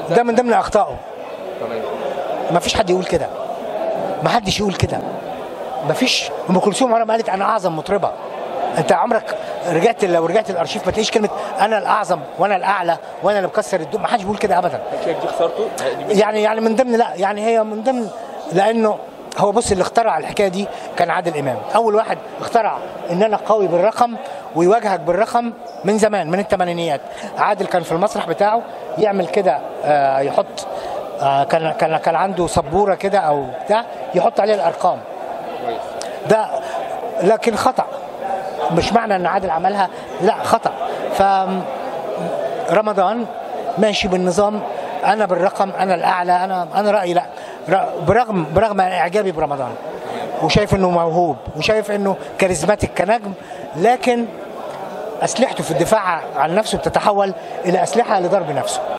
ده من ضمن اخطائه تمام ما فيش حد يقول كده ما حدش يقول كده ما فيش ام كلثوم عمرها ما قالت انا اعظم مطربه انت عمرك رجعت لو رجعت الارشيف ما تلاقيش كلمه انا الاعظم وانا الاعلى وانا اللي مكسر الدنيا ما حدش بيقول كده ابدا هل شايف دي خسارته؟ دي يعني يعني من ضمن لا يعني هي من ضمن لانه هو بص اللي اخترع الحكايه دي كان عادل امام اول واحد اخترع ان انا قوي بالرقم ويواجهك بالرقم من زمان من الثمانينيات عادل كان في المسرح بتاعه يعمل كده آه، يحط آه، كان كان كان عنده سبوره كده او بتاع يحط عليها الارقام كويس ده لكن خطا مش معنى ان عادل عملها لا خطا ف رمضان ماشي بالنظام انا بالرقم انا الاعلى انا انا رايي لا ر- برغم برغم اعجابي برمضان وشايف انه موهوب وشايف انه كاريزماتيك كنجم لكن اسلحته في الدفاع عن نفسه بتتحول الى اسلحه لضرب نفسه